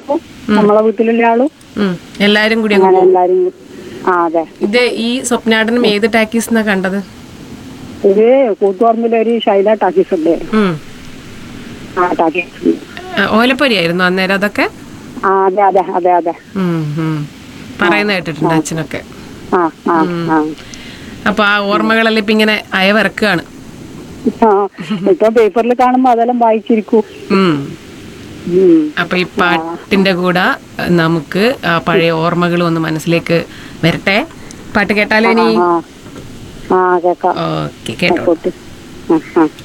മക്കളും നമ്മളെ വീട്ടിലുള്ള ആളും ഉം. എല്ലാരും കൂടി അങ്ങ് അങ്ങനെ പോകും എല്ലാരും കൂടി. ആ അതെ ഇത് ഈ സ്വപ്നാടനം ഏത് ടാക്കീസ് എന്നാ കണ്ടത് ഇത് കൂത്തുപറമ്പിലെ ഒരു ശൈല ടാക്കീസ് ഉണ്ട് ഉം. ആ ടാക്കീസ് ആ, ഓലപ്പൊരിയായിരുന്നു അന്നേരം അതൊക്കെ ആ അതെ അതെ അതെ അതെ ഉം, ഉം. പറയുന്ന കേട്ടിട്ടുണ്ട് അച്ഛനൊക്കെ ആ ആ ആ അപ്പൊ ആ ഓർമ്മകളെല്ലാം ഇപ്പൊ ഇങ്ങനെ അയവിറക്കാണ് ആ, ഇപ്പൊ പേപ്പറിൽ കാണുമ്പോ അതെല്ലാം വായിച്ചിരിക്കും ഉം. ഉം. അപ്പൊ ഈ പാട്ടിന്റെ കൂടെ നമുക്ക് ആ പഴയ ഓർമ്മകൾ ഒന്ന് മനസ്സിലേക്ക് വരട്ടെ പാട്ട് കേട്ടാലോ ഇനി ആ ആ കേക്കാം ഓക്കെ കേട്ടോ ആയിക്കോട്ടെ ആ ആ